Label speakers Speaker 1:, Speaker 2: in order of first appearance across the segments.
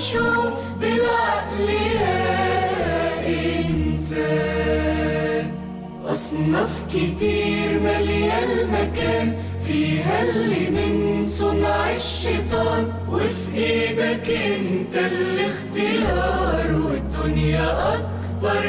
Speaker 1: شوف بالعقل يا إنسان أصناف كتير مالية المكان فيها اللي من صنع الشيطان وفي ايدك انت الاختيار والدنيا أكبر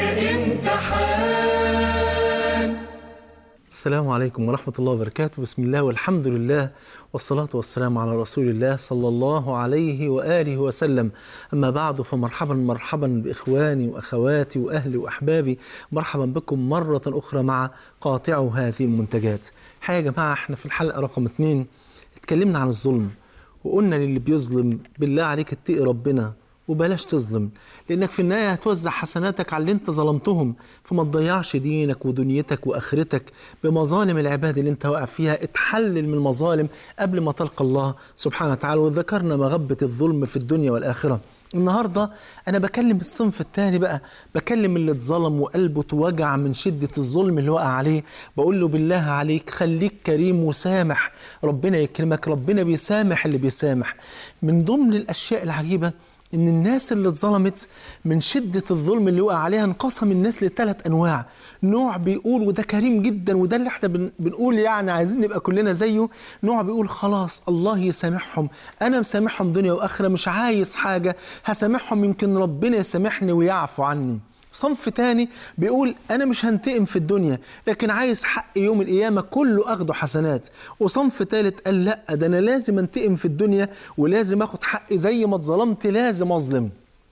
Speaker 1: امتحان
Speaker 2: السلام عليكم ورحمة الله وبركاته بسم الله والحمد لله والصلاة والسلام على رسول الله صلى الله عليه وآله وسلم أما بعد فمرحبا مرحبا بإخواني وأخواتي وأهلي وأحبابي مرحبا بكم مرة أخرى مع قاطع هذه المنتجات حقيقة يا جماعة احنا في الحلقة رقم اتنين اتكلمنا عن الظلم وقلنا للي بيظلم بالله عليك اتقي ربنا وبلاش تظلم لانك في النهايه هتوزع حسناتك على اللي انت ظلمتهم فما تضيعش دينك ودنيتك واخرتك بمظالم العباد اللي انت واقع فيها اتحلل من المظالم قبل ما تلقى الله سبحانه وتعالى وذكرنا مغبه الظلم في الدنيا والاخره النهارده انا بكلم الصنف الثاني بقى بكلم اللي اتظلم وقلبه اتوجع من شده الظلم اللي وقع عليه بقول له بالله عليك خليك كريم وسامح ربنا يكرمك ربنا بيسامح اللي بيسامح من ضمن الاشياء العجيبه ان الناس اللي اتظلمت من شده الظلم اللي وقع عليها انقسم الناس لثلاث انواع نوع بيقول وده كريم جدا وده اللي احنا بن بنقول يعني عايزين نبقى كلنا زيه نوع بيقول خلاص الله يسامحهم انا مسامحهم دنيا واخره مش عايز حاجه هسامحهم يمكن ربنا يسامحني ويعفو عني صنف تاني بيقول انا مش هنتقم في الدنيا لكن عايز حق يوم القيامه كله اخده حسنات وصنف تالت قال لا ده انا لازم انتقم في الدنيا ولازم اخد حقي زي ما اتظلمت لازم اظلم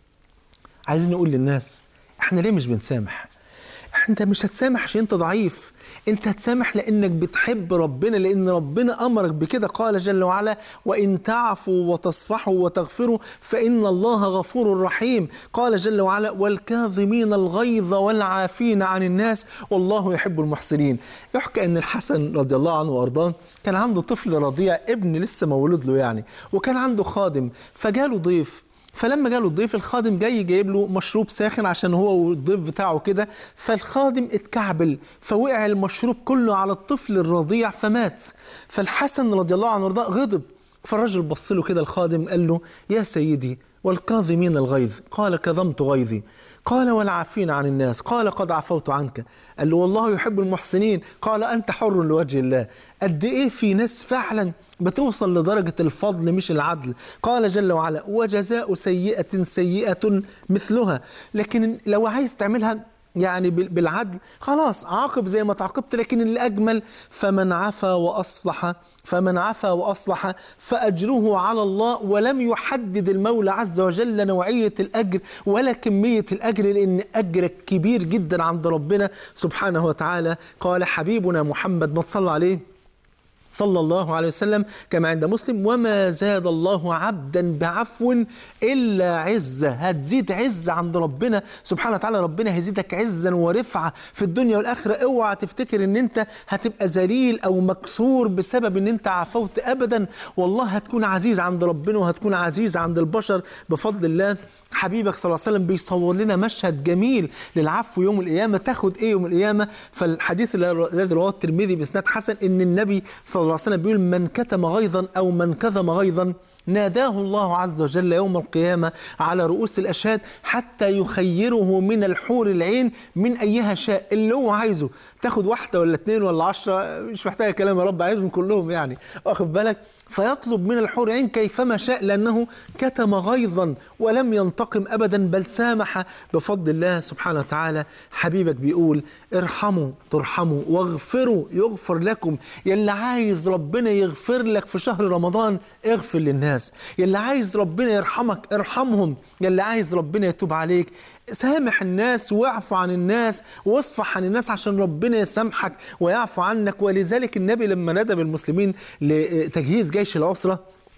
Speaker 2: عايزين نقول للناس احنا ليه مش بنسامح انت مش هتسامح عشان انت ضعيف انت هتسامح لانك بتحب ربنا لان ربنا امرك بكده قال جل وعلا وان تعفوا وتصفحوا وتغفروا فان الله غفور رحيم قال جل وعلا والكاظمين الغيظ والعافين عن الناس والله يحب المحسنين يحكى ان الحسن رضي الله عنه وارضاه كان عنده طفل رضيع ابن لسه مولود له يعني وكان عنده خادم فجاله ضيف فلما جاله الضيف الخادم جاي جايب له مشروب ساخن عشان هو والضيف بتاعه كده فالخادم اتكعبل فوقع المشروب كله على الطفل الرضيع فمات فالحسن رضي الله عنه وارضاه غضب فالرجل بص له كده الخادم قال له يا سيدي والكاظمين الغيظ قال كظمت غيظي قال والعافين عن الناس قال قد عفوت عنك قال له والله يحب المحسنين قال أنت حر لوجه الله قد إيه في ناس فعلا بتوصل لدرجة الفضل مش العدل قال جل وعلا وجزاء سيئة سيئة مثلها لكن لو عايز تعملها يعني بالعدل خلاص عاقب زي ما تعاقبت لكن اللي أجمل فمن عفا وأصلح فمن عفا وأصلح فأجره على الله ولم يحدد المولى عز وجل نوعية الأجر ولا كمية الأجر لأن أجرك كبير جدا عند ربنا سبحانه وتعالى قال حبيبنا محمد ما تصلى عليه صلى الله عليه وسلم كما عند مسلم وما زاد الله عبدا بعفو الا عزه هتزيد عزه عند ربنا سبحانه وتعالى ربنا هيزيدك عزا ورفعه في الدنيا والاخره اوعى تفتكر ان انت هتبقى ذليل او مكسور بسبب ان انت عفوت ابدا والله هتكون عزيز عند ربنا وهتكون عزيز عند البشر بفضل الله حبيبك صلى الله عليه وسلم بيصور لنا مشهد جميل للعفو يوم القيامه تاخد ايه يوم القيامه فالحديث الذي رواه الترمذي باسناد حسن ان النبي صلى الله عليه وسلم بيقول من كتم غيظا او من كظم غيظا ناداه الله عز وجل يوم القيامة على رؤوس الأشهاد حتى يخيره من الحور العين من أيها شاء اللي هو عايزه تاخد واحدة ولا اتنين ولا عشرة مش محتاجة كلام يا رب عايزهم كلهم يعني واخد بالك فيطلب من الحور العين كيفما شاء لأنه كتم غيظا ولم ينتقم أبدا بل سامح بفضل الله سبحانه وتعالى حبيبك بيقول ارحموا ترحموا واغفروا يغفر لكم يلي عايز ربنا يغفر لك في شهر رمضان اغفر للناس يلي عايز ربنا يرحمك ارحمهم يلي عايز ربنا يتوب عليك سامح الناس واعفو عن الناس واصفح عن الناس عشان ربنا يسامحك ويعفو عنك ولذلك النبي لما ندب المسلمين لتجهيز جيش العسرة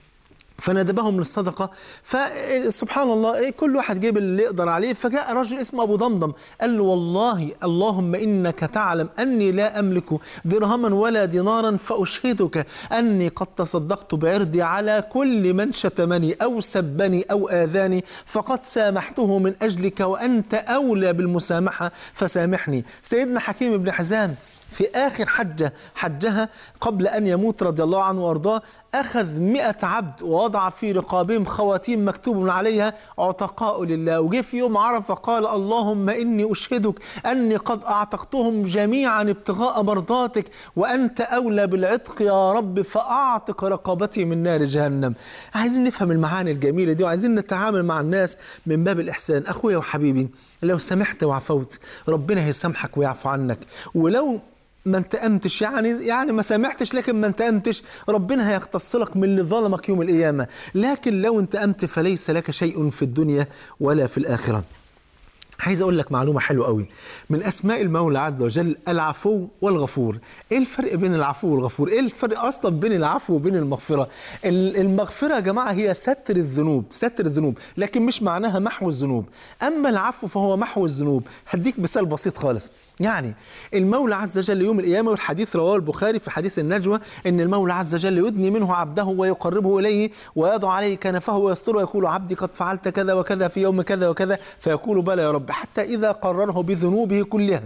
Speaker 2: فندبهم للصدقة فسبحان الله كل واحد جيب اللي يقدر عليه فجاء رجل اسمه أبو ضمضم قال له والله اللهم إنك تعلم أني لا أملك درهما ولا دينارا فأشهدك أني قد تصدقت بعرضي على كل من شتمني أو سبني أو آذاني فقد سامحته من أجلك وأنت أولى بالمسامحة فسامحني سيدنا حكيم بن حزام في آخر حجة حجها قبل أن يموت رضي الله عنه وأرضاه أخذ مئة عبد ووضع في رقابهم خواتيم مكتوب عليها عتقاء لله وجه في يوم عرفة قال اللهم إني أشهدك أني قد أعتقتهم جميعا ابتغاء مرضاتك وأنت أولى بالعتق يا رب فأعتق رقبتي من نار جهنم عايزين نفهم المعاني الجميلة دي وعايزين نتعامل مع الناس من باب الإحسان أخويا وحبيبي لو سمحت وعفوت ربنا هيسامحك ويعفو عنك ولو ما انتقمتش يعني يعني ما سامحتش لكن ما انتقمتش ربنا هيقتص لك من اللي ظلمك يوم القيامه لكن لو انتقمت فليس لك شيء في الدنيا ولا في الاخره عايز اقول لك معلومه حلوه قوي من اسماء المولى عز وجل العفو والغفور ايه الفرق بين العفو والغفور ايه الفرق اصلا بين العفو وبين المغفره ال- المغفره يا جماعه هي ستر الذنوب ستر الذنوب لكن مش معناها محو الذنوب اما العفو فهو محو الذنوب هديك مثال بسيط خالص يعني المولى عز وجل يوم القيامه والحديث رواه البخاري في حديث النجوى ان المولى عز وجل يدني منه عبده ويقربه اليه ويضع عليه كنفه ويستره ويقول عبدي قد فعلت كذا وكذا في يوم كذا وكذا فيقول بلى يا رب حتى اذا قرره بذنوبه كلها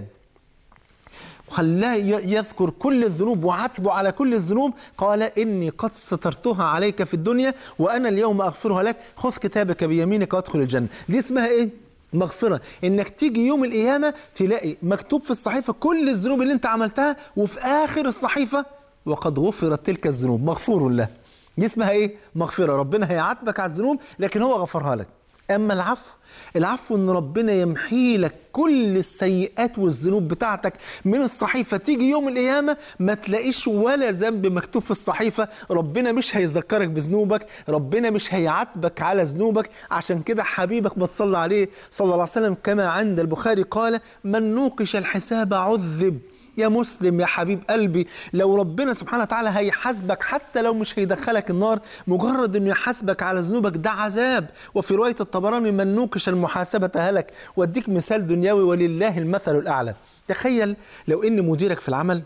Speaker 2: وخلاه ي- يذكر كل الذنوب وعاتبه على كل الذنوب قال إني قد سترتها عليك في الدنيا وأنا اليوم أغفرها لك خذ كتابك بيمينك وادخل الجنة دي اسمها إيه؟ مغفرة إنك تيجي يوم القيامة تلاقي مكتوب في الصحيفة كل الذنوب اللي أنت عملتها وفي آخر الصحيفة وقد غفرت تلك الذنوب مغفور له دي اسمها إيه؟ مغفرة ربنا هيعاتبك على الذنوب لكن هو غفرها لك أما العفو العفو ان ربنا يمحي لك كل السيئات والذنوب بتاعتك من الصحيفه تيجي يوم القيامه ما تلاقيش ولا ذنب مكتوب في الصحيفه ربنا مش هيذكرك بذنوبك ربنا مش هيعاتبك على ذنوبك عشان كده حبيبك ما تصلى عليه صلى الله عليه وسلم كما عند البخاري قال من نوقش الحساب عذب يا مسلم يا حبيب قلبي لو ربنا سبحانه وتعالى هيحاسبك حتى لو مش هيدخلك النار مجرد انه يحاسبك على ذنوبك ده عذاب وفي روايه الطبراني من نوقش المحاسبه هلك واديك مثال دنيوي ولله المثل الاعلى تخيل لو ان مديرك في العمل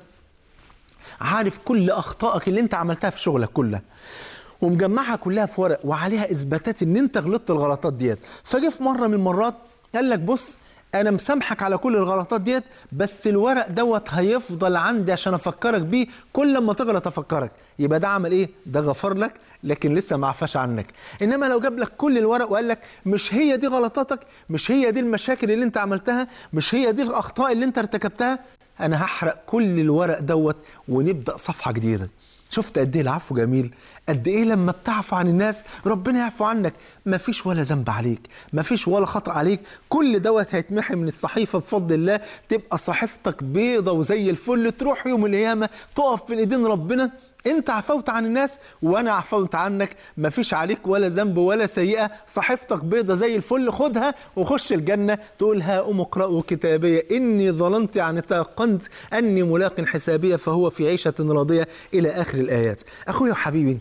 Speaker 2: عارف كل اخطائك اللي انت عملتها في شغلك كلها ومجمعها كلها في ورق وعليها اثباتات ان انت غلطت الغلطات ديت فجه في مره من المرات قال لك بص انا مسامحك على كل الغلطات ديت بس الورق دوت هيفضل عندي عشان افكرك بيه كل ما تغلط افكرك يبقى ده عمل ايه ده غفر لك لكن لسه ما عفاش عنك انما لو جاب لك كل الورق وقال لك مش هي دي غلطاتك مش هي دي المشاكل اللي انت عملتها مش هي دي الاخطاء اللي انت ارتكبتها انا هحرق كل الورق دوت ونبدا صفحه جديده شفت قد ايه العفو جميل قد ايه لما بتعفو عن الناس ربنا يعفو عنك مفيش ولا ذنب عليك مفيش ولا خطأ عليك كل دوت هيتمحي من الصحيفة بفضل الله تبقى صحيفتك بيضة وزي الفل تروح يوم القيامة تقف بين ايدين ربنا انت عفوت عن الناس وانا عفوت عنك مفيش عليك ولا ذنب ولا سيئة صحيفتك بيضة زي الفل خدها وخش الجنة تقول ها أم اقرأوا كتابية إني ظننت يعني تيقنت أني ملاق حسابية فهو في عيشة راضية إلى آخر الآيات أخويا وحبيبي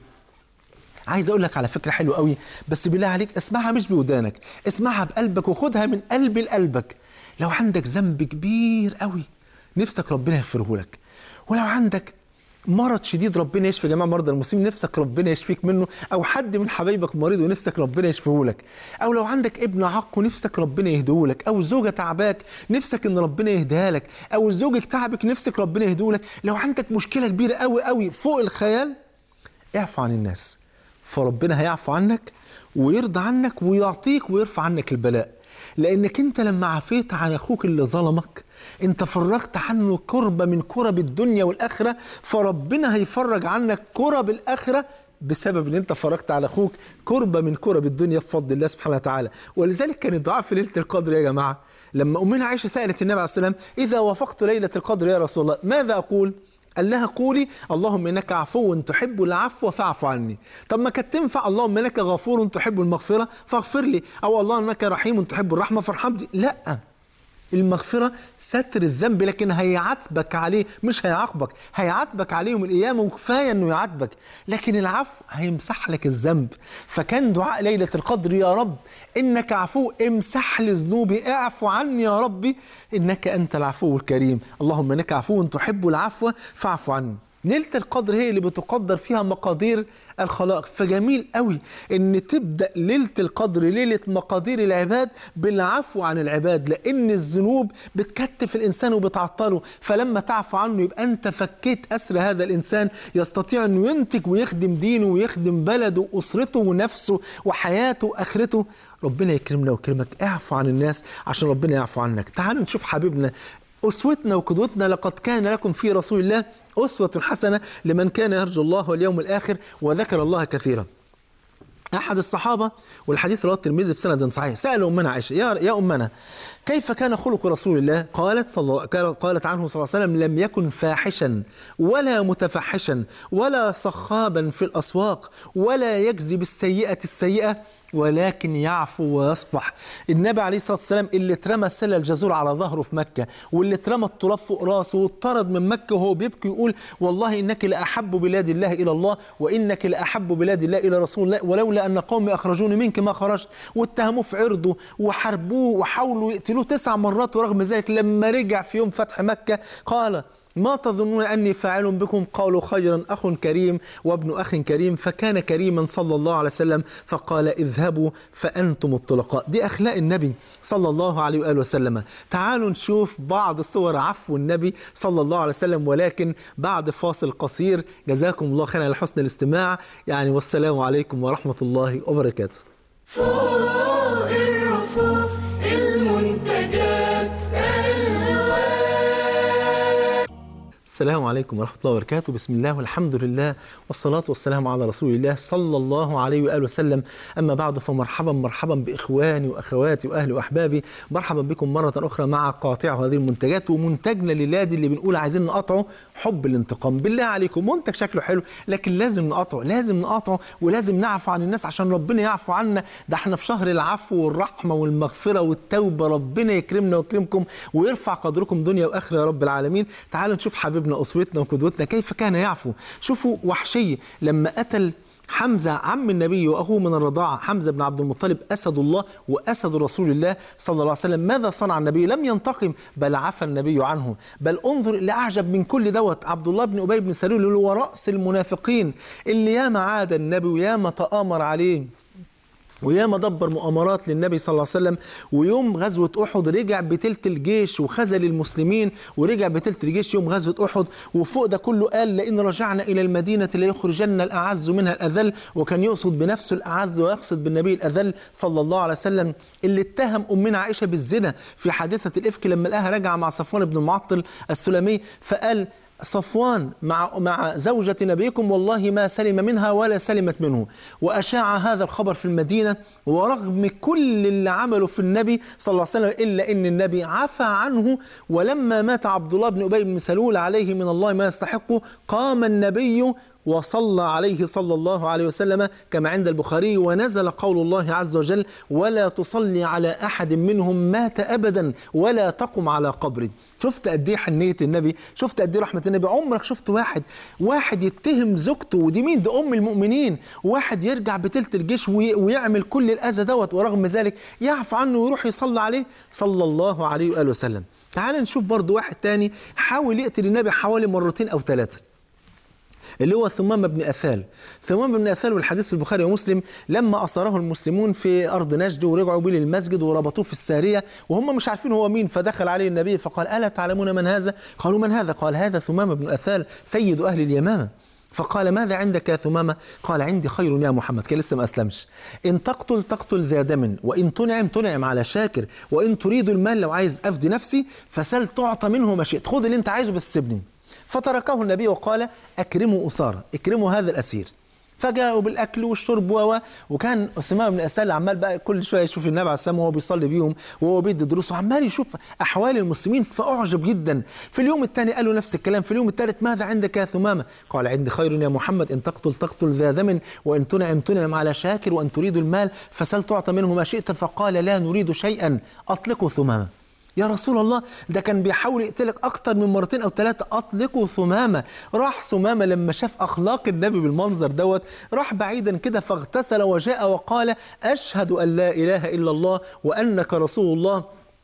Speaker 2: عايز اقول لك على فكره حلوه قوي بس بالله عليك اسمعها مش بودانك اسمعها بقلبك وخدها من قلب لقلبك لو عندك ذنب كبير قوي نفسك ربنا يغفره لك ولو عندك مرض شديد ربنا يشفي جميع مرضى المسلمين نفسك ربنا يشفيك منه او حد من حبايبك مريض ونفسك ربنا يشفيه لك او لو عندك ابن عق ونفسك ربنا يهديه لك او زوجه تعباك نفسك ان ربنا يهديها لك او زوجك تعبك نفسك ربنا يهديه لك لو عندك مشكله كبيره قوي قوي فوق الخيال اعفو عن الناس فربنا هيعفو عنك ويرضى عنك ويعطيك ويرفع عنك البلاء لانك انت لما عفيت عن اخوك اللي ظلمك انت فرجت عنه كربة من كرب الدنيا والاخره فربنا هيفرج عنك كرب الاخره بسبب ان انت فرجت على اخوك كربة من كرب الدنيا بفضل الله سبحانه وتعالى ولذلك كان الدعاء في ليله القدر يا جماعه لما امنا عائشه سالت النبي عليه السلام اذا وافقت ليله القدر يا رسول الله ماذا اقول قال لها قولي اللهم انك عفو تحب العفو فاعف عني طب ما كانت تنفع اللهم انك غفور تحب المغفره فاغفر لي او اللهم انك رحيم تحب الرحمه فارحمني لا المغفرة ستر الذنب لكن هيعاتبك عليه مش هيعاقبك هيعاتبك عليه يوم القيامة وكفاية انه يعاتبك لكن العفو هيمسح لك الذنب فكان دعاء ليلة القدر يا رب انك عفو امسح لي ذنوبي اعفو عني يا ربي انك انت العفو الكريم اللهم انك عفو تحب العفو فاعف عني ليلة القدر هي اللي بتقدر فيها مقادير الخلائق فجميل قوي ان تبدا ليله القدر ليله مقادير العباد بالعفو عن العباد لان الذنوب بتكتف الانسان وبتعطله فلما تعفو عنه يبقى انت فكيت اسر هذا الانسان يستطيع انه ينتج ويخدم دينه ويخدم بلده واسرته ونفسه وحياته واخرته ربنا يكرمنا ويكرمك اعفو عن الناس عشان ربنا يعفو عنك تعالوا نشوف حبيبنا أسوتنا وقدوتنا لقد كان لكم في رسول الله أسوة حسنة لمن كان يرجو الله واليوم الآخر وذكر الله كثيرا أحد الصحابة والحديث رواه الترمذي بسند صحيح سأل أمنا عائشة يا يا أمنا كيف كان خلق رسول الله؟ قالت صلى قالت عنه صلى الله عليه وسلم لم يكن فاحشا ولا متفحشا ولا صخابا في الأسواق ولا يجزي بالسيئة السيئة ولكن يعفو ويصفح النبي عليه الصلاة والسلام اللي اترمى سل الجزور على ظهره في مكة واللي اترمى التراب فوق راسه واطرد من مكة وهو بيبكي يقول والله إنك لأحب بلاد الله إلى الله وإنك لأحب بلاد الله إلى رسول الله ولولا أن قومي أخرجوني منك ما خرجت واتهموه في عرضه وحاربوه وحاولوا يقتلوه تسع مرات ورغم ذلك لما رجع في يوم فتح مكة قال ما تظنون أني فاعل بكم قالوا خيرا أخ كريم وابن أخ كريم فكان كريما صلى الله عليه وسلم فقال اذهبوا فأنتم الطلقاء دي أخلاق النبي صلى الله عليه وآله وسلم تعالوا نشوف بعض صور عفو النبي صلى الله عليه وسلم ولكن بعد فاصل قصير جزاكم الله خيرا على حسن الاستماع يعني والسلام عليكم ورحمة الله وبركاته
Speaker 1: فوق الرفوف المنتجات الوان
Speaker 2: السلام عليكم ورحمة الله وبركاته بسم الله والحمد لله والصلاة والسلام على رسول الله صلى الله عليه وآله وسلم أما بعد فمرحبا مرحبا بإخواني وأخواتي وأهلي وأحبابي مرحبا بكم مرة أخرى مع قاطع هذه المنتجات ومنتجنا للادي اللي بنقول عايزين نقطعه حب الانتقام بالله عليكم منتج شكله حلو لكن لازم نقطعه لازم نقطعه ولازم نعفو عن الناس عشان ربنا يعفو عنا ده احنا في شهر العفو والرحمة والمغفرة والتوبة ربنا يكرمنا ويكرمكم ويرفع قدركم دنيا وآخرة يا رب العالمين تعالوا نشوف حبيبنا أسوتنا وقدوتنا كيف كان يعفو شوفوا وحشي لما قتل حمزة عم النبي وأخوه من الرضاعة حمزة بن عبد المطلب أسد الله وأسد رسول الله صلى الله عليه وسلم ماذا صنع النبي لم ينتقم بل عفى النبي عنه بل انظر اللي أعجب من كل دوت عبد الله بن أبي بن سلول اللي هو رأس المنافقين اللي ياما عاد النبي وياما تآمر عليه وياما دبر مؤامرات للنبي صلى الله عليه وسلم ويوم غزوة أحد رجع بتلت الجيش وخذل المسلمين ورجع بتلت الجيش يوم غزوة أحد وفوق ده كله قال لئن رجعنا إلى المدينة ليخرجن الأعز منها الأذل وكان يقصد بنفسه الأعز ويقصد بالنبي الأذل صلى الله عليه وسلم اللي اتهم أمنا عائشة بالزنا في حادثة الإفك لما لقاها راجعة مع صفوان بن المعطل السلمي فقال صفوان مع مع زوجة نبيكم والله ما سلم منها ولا سلمت منه وأشاع هذا الخبر في المدينة ورغم كل اللي عمله في النبي صلى الله عليه وسلم إلا أن النبي عفى عنه ولما مات عبد الله بن أبي بن سلول عليه من الله ما يستحقه قام النبي وصلى عليه صلى الله عليه وسلم كما عند البخاري ونزل قول الله عز وجل ولا تصلي على أحد منهم مات أبدا ولا تقم على قبره شفت قد ايه حنيه النبي شفت قد ايه رحمه النبي عمرك شفت واحد واحد يتهم زوجته ودي مين ده ام المؤمنين واحد يرجع بتلت الجيش وي- ويعمل كل الاذى دوت ورغم ذلك يعفو عنه ويروح يصلي عليه صلى الله عليه واله وسلم تعال نشوف برضو واحد تاني حاول يقتل النبي حوالي مرتين او ثلاثه اللي هو ثمامة بن أثال ثمامة بن أثال والحديث في البخاري ومسلم لما أصره المسلمون في أرض نجد ورجعوا بيه للمسجد وربطوه في السارية وهم مش عارفين هو مين فدخل عليه النبي فقال ألا تعلمون من هذا قالوا من هذا قال هذا ثمامة بن أثال سيد أهل اليمامة فقال ماذا عندك يا ثمامة قال عندي خير يا محمد كان لسه ما أسلمش إن تقتل تقتل ذا دم وإن تنعم تنعم على شاكر وإن تريد المال لو عايز أفدي نفسي فسل تعطى منه ما شئت خذ اللي أنت عايزه بس سيبني فتركه النبي وقال أكرموا أسارة اكرموا هذا الأسير فجاءوا بالاكل والشرب و وكان اسامه بن اسال عمال بقى كل شويه يشوف النبي عليه السلام وهو بيصلي بيهم وهو بيدي دروس وعمال يشوف احوال المسلمين فاعجب جدا في اليوم الثاني قالوا نفس الكلام في اليوم الثالث ماذا عندك يا ثمامه قال عندي خير يا محمد ان تقتل تقتل ذا دم وان تنعم تنعم على شاكر وان تريد المال فسل تعطى منه ما شئت فقال لا نريد شيئا اطلقوا ثمامه يا رسول الله ده كان بيحاول يقتلك اكتر من مرتين او ثلاثه اطلقوا ثمامه راح ثمامه لما شاف اخلاق النبي بالمنظر دوت راح بعيدا كده فاغتسل وجاء وقال اشهد ان لا اله الا الله وانك رسول الله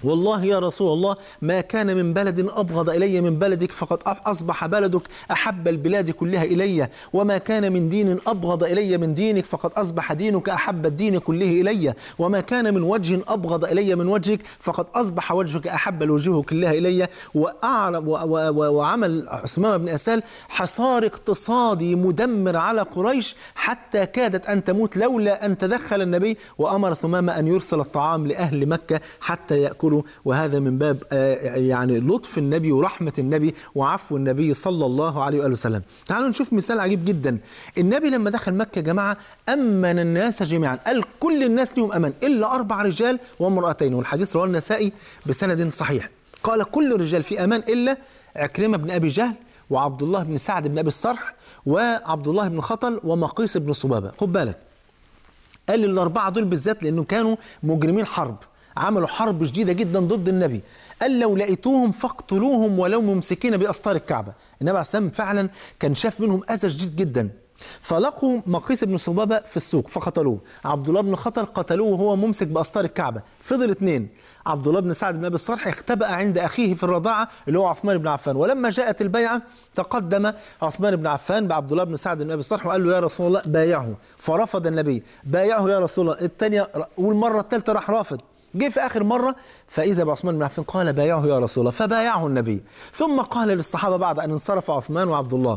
Speaker 2: والله يا رسول الله ما كان من بلد أبغض إلي من بلدك فقد أصبح بلدك أحب البلاد كلها إلي وما كان من دين أبغض إلي من دينك فقد أصبح دينك أحب الدين كله إلي وما كان من وجه أبغض إلي من وجهك فقد أصبح وجهك أحب الوجوه كلها إلي وأعرب و- و- و- وعمل عثمان بن أسال حصار اقتصادي مدمر على قريش حتى كادت أن تموت لولا أن تدخل النبي وأمر ثمامة أن يرسل الطعام لأهل مكة حتى يأكلوا وهذا من باب آه، يعني لطف النبي ورحمة النبي وعفو النبي صلى الله عليه وآله وسلم تعالوا نشوف مثال عجيب جدا النبي لما دخل مكة يا جماعة أمن الناس جميعا قال كل الناس لهم أمان إلا أربع رجال وامرأتين والحديث رواه النسائي بسند صحيح قال كل الرجال في أمان إلا عكرمة بن أبي جهل وعبد الله بن سعد بن أبي الصرح وعبد الله بن خطل ومقيس بن صبابة خد بالك قال الأربعة دول بالذات لأنهم كانوا مجرمين حرب عملوا حرب شديدة جدا ضد النبي قال لو لقيتوهم فاقتلوهم ولو ممسكين بأسطار الكعبة النبي عليه السلام فعلا كان شاف منهم أذى شديد جدا فلقوا مقيس بن صبابة في السوق فقتلوه عبد الله بن خطل قتلوه وهو ممسك بأسطار الكعبة فضل اثنين عبد الله بن سعد بن ابي الصرح اختبأ عند اخيه في الرضاعه اللي هو عثمان بن عفان ولما جاءت البيعه تقدم عثمان بن عفان بعبد الله بن سعد بن ابي الصرح وقال له يا رسول الله بايعه فرفض النبي بايعه يا رسول الله الثانيه والمره الثالثه راح رافض جه في اخر مره فاذا بعثمان بن عفان قال بايعه يا رسول الله فبايعه النبي ثم قال للصحابه بعد ان انصرف عثمان وعبد الله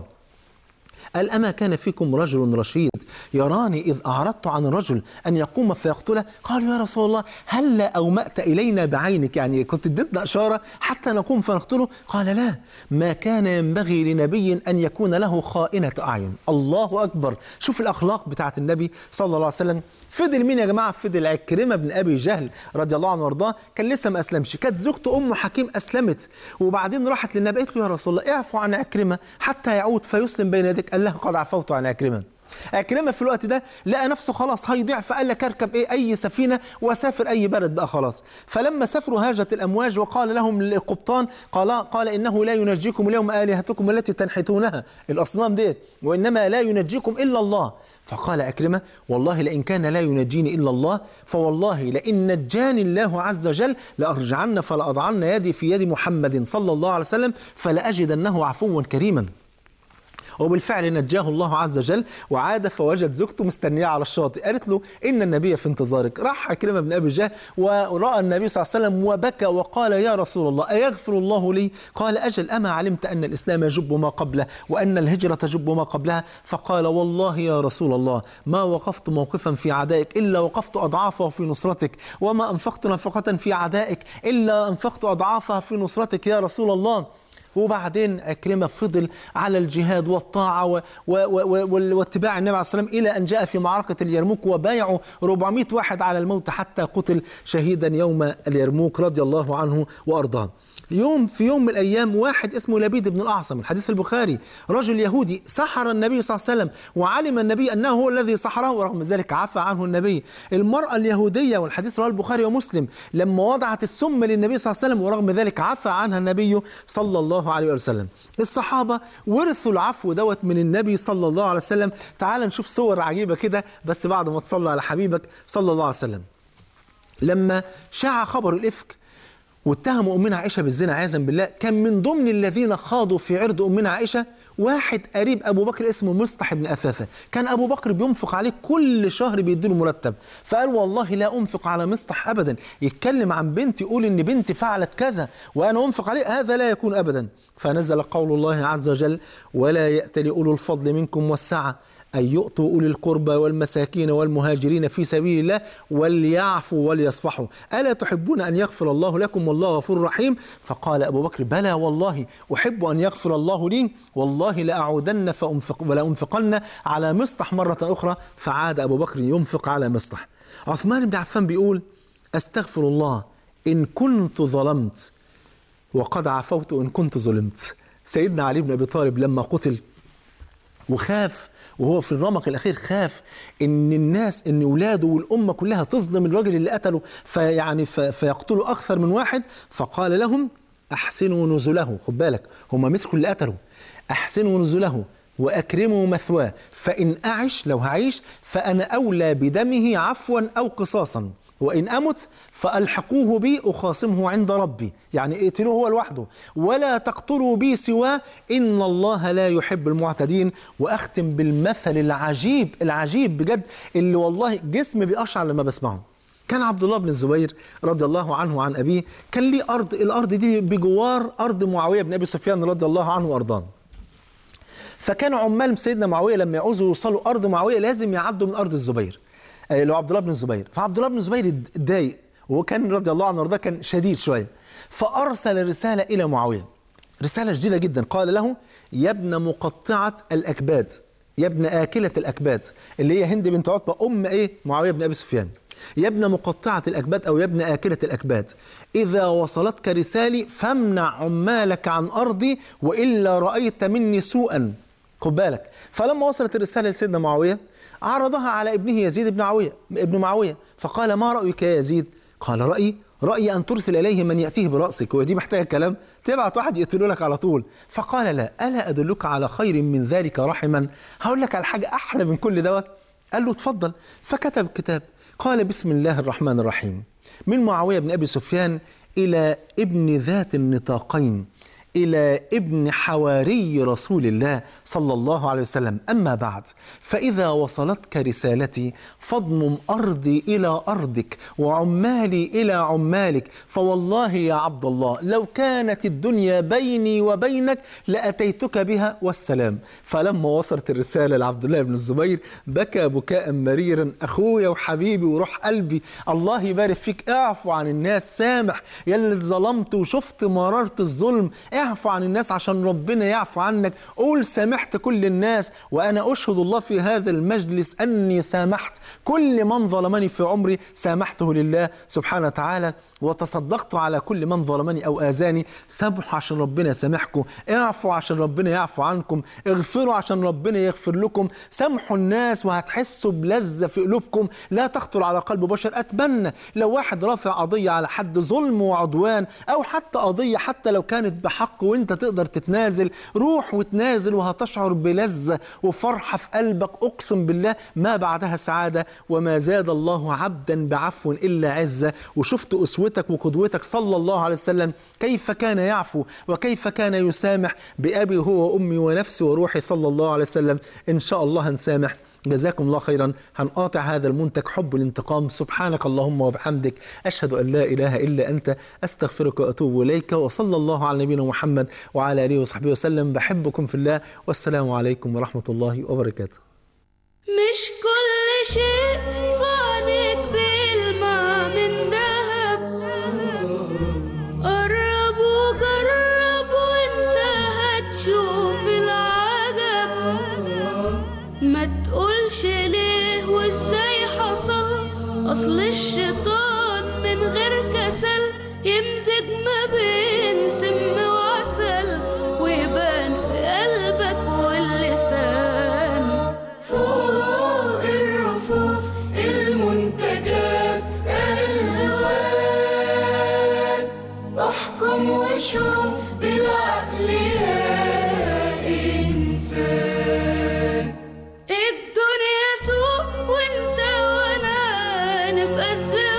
Speaker 2: قال أما كان فيكم رجل رشيد يراني إذ أعرضت عن الرجل أن يقوم فيقتله قالوا يا رسول الله هل أومأت إلينا بعينك يعني كنت اديتنا إشارة حتى نقوم فنقتله قال لا ما كان ينبغي لنبي أن يكون له خائنة أعين الله أكبر شوف الأخلاق بتاعت النبي صلى الله عليه وسلم فضل مين يا جماعة فضل عكرمة بن أبي جهل رضي الله عنه وارضاه كان لسه ما أسلمش كانت زوجته أم حكيم أسلمت وبعدين راحت للنبي قالت له يا رسول الله اعفو عن عكرمة حتى يعود فيسلم بين يديك قال لها قد عفوت عن عكرمة عكرمة في الوقت ده لقى نفسه خلاص هيضيع فقال لك اركب ايه اي سفينه واسافر اي بلد بقى خلاص فلما سافروا هاجت الامواج وقال لهم القبطان قال قال انه لا ينجيكم اليوم الهتكم التي تنحتونها الاصنام ديت وانما لا ينجيكم الا الله فقال عكرمة والله لئن كان لا ينجيني إلا الله فوالله لئن نجاني الله عز وجل لأرجعن فلأضعن يدي في يد محمد صلى الله عليه وسلم فلأجدنه عفوا كريما وبالفعل نجاه الله عز وجل وعاد فوجد زوجته مستنياه على الشاطئ قالت له ان النبي في انتظارك راح عكرمه بن ابي جهل وراى النبي صلى الله عليه وسلم وبكى وقال يا رسول الله ايغفر الله لي قال اجل اما علمت ان الاسلام يجب ما قبله وان الهجره تجب ما قبلها فقال والله يا رسول الله ما وقفت موقفا في عدائك الا وقفت اضعافه في نصرتك وما انفقت نفقه في عدائك الا انفقت اضعافها في نصرتك يا رسول الله وبعدين عكرمة فضل على الجهاد والطاعة و و و و واتباع النبي عليه الصلاة والسلام إلى أن جاء في معركة اليرموك وبايعوا 400 واحد على الموت حتى قتل شهيدا يوم اليرموك رضي الله عنه وأرضاه يوم في يوم من الأيام واحد اسمه لبيد بن الأعصم الحديث البخاري رجل يهودي سحر النبي صلى الله عليه وسلم وعلم النبي أنه هو الذي سحره ورغم ذلك عفى عنه النبي المرأة اليهودية والحديث رواه البخاري ومسلم لما وضعت السم للنبي صلى الله عليه وسلم ورغم ذلك عفى عنها النبي صلى الله عليه وسلم الصحابة ورثوا العفو دوت من النبي صلى الله عليه وسلم تعال نشوف صور عجيبة كده بس بعد ما تصلى على حبيبك صلى الله عليه وسلم لما شاع خبر الإفك واتهموا أمنا عائشة بالزنا عياذا بالله كان من ضمن الذين خاضوا في عرض أمنا عائشة واحد قريب أبو بكر اسمه مصطح بن أثاثة كان أبو بكر بينفق عليه كل شهر بيديله مرتب فقال والله لا أنفق على مصطح أبدا يتكلم عن بنتي يقول إن بنتي فعلت كذا وأنا أنفق عليه هذا لا يكون أبدا فنزل قول الله عز وجل ولا يأتل أولو الفضل منكم والسعة أن يؤتوا أولي القربى والمساكين والمهاجرين في سبيل الله وليعفوا وليصفحوا ألا تحبون أن يغفر الله لكم والله غفور رحيم فقال أبو بكر بلى والله أحب أن يغفر الله لي والله لأعودن فأنفق ولأنفقن على مصطح مرة أخرى فعاد أبو بكر ينفق على مصطح عثمان بن عفان بيقول أستغفر الله إن كنت ظلمت وقد عفوت إن كنت ظلمت سيدنا علي بن أبي طالب لما قتل وخاف وهو في الرمق الاخير خاف ان الناس ان اولاده والامه كلها تظلم الراجل اللي قتله فيعني ف- فيقتلوا اكثر من واحد فقال لهم احسنوا نزله خد بالك هم مسكوا اللي قتلوا احسنوا نزله واكرموا مثواه فان اعش لو هعيش فانا اولى بدمه عفوا او قصاصا وإن أمت فألحقوه بي أخاصمه عند ربي يعني اقتلوه هو لوحده ولا تقتلوا بي سواه إن الله لا يحب المعتدين وأختم بالمثل العجيب العجيب بجد اللي والله جسمي بيقشعر لما بسمعه كان عبد الله بن الزبير رضي الله عنه وعن أبيه كان ليه أرض الأرض دي بجوار أرض معاوية بن أبي سفيان رضي الله عنه وأرضاه فكان عمال سيدنا معاويه لما يعوزوا يوصلوا ارض معاويه لازم يعدوا من ارض الزبير آه، اللي هو عبد الله بن الزبير فعبد الله بن الزبير اتضايق وكان رضي الله عنه وارضاه كان شديد شويه فارسل رساله الى معاويه رساله شديده جدا قال له يا ابن مقطعه الاكباد يا ابن اكله الاكباد اللي هي هند بنت عتبه ام ايه معاويه بن ابي سفيان يا ابن مقطعة الأكباد أو يا ابن آكلة الأكباد إذا وصلتك رسالي فامنع عمالك عن أرضي وإلا رأيت مني سوءا خد بالك فلما وصلت الرسالة لسيدنا معاوية عرضها على ابنه يزيد بن معاوية ابن معاوية فقال ما رأيك يا يزيد قال رأيي رأيي أن ترسل إليه من يأتيه برأسك ودي محتاجة كلام تبعت واحد يقتله لك على طول فقال لا ألا أدلك على خير من ذلك رحما هقول لك على حاجة أحلى من كل دوت قال له اتفضل فكتب كتاب قال بسم الله الرحمن الرحيم من معاوية بن أبي سفيان إلى ابن ذات النطاقين إلى ابن حواري رسول الله صلى الله عليه وسلم أما بعد فإذا وصلتك رسالتي فاضمم أرضي إلى أرضك وعمالي إلى عمالك فوالله يا عبد الله لو كانت الدنيا بيني وبينك لأتيتك بها والسلام فلما وصلت الرسالة لعبد الله بن الزبير بكى بكاء مريرا أخويا وحبيبي وروح قلبي الله يبارك فيك اعفو عن الناس سامح يا اللي ظلمت وشفت مرارة الظلم اعفو عن الناس عشان ربنا يعفو عنك قول سامحت كل الناس وأنا أشهد الله في هذا المجلس أني سامحت كل من ظلمني في عمري سامحته لله سبحانه وتعالى وتصدقت على كل من ظلمني أو آذاني سامحوا عشان ربنا يسامحكم اعفوا عشان ربنا يعفو عنكم اغفروا عشان ربنا يغفر لكم سامحوا الناس وهتحسوا بلذة في قلوبكم لا تخطر على قلب بشر أتمنى لو واحد رافع قضية على حد ظلم وعدوان أو حتى قضية حتى لو كانت بحق وانت تقدر تتنازل روح وتنازل وهتشعر بلذة وفرحة في قلبك أقسم بالله ما بعدها سعادة وما زاد الله عبدا بعفو إلا عزة وشفت أسوتك وقدوتك صلى الله عليه وسلم كيف كان يعفو وكيف كان يسامح بأبي هو وأمي ونفسي وروحي صلى الله عليه وسلم إن شاء الله هنسامح جزاكم الله خيرا هنقاطع هذا المنتج حب الانتقام سبحانك اللهم وبحمدك أشهد أن لا إله إلا أنت أستغفرك وأتوب إليك وصلى الله على نبينا محمد وعلى آله وصحبه وسلم بحبكم في الله والسلام عليكم ورحمة الله وبركاته
Speaker 1: مش كل شيء فانك بالماء من ذهب قرب وجرب وانت هتشوف العجب ما تقولش ليه وازاي حصل اصل الشيطان من غير كسل يمزج ما بين سم وعسل ويبان في قلبك واللسان فوق الرفوف المنتجات الوان احكم وشوف بالعقل يا انسان الدنيا سوق وانت وانا نبقى ازاي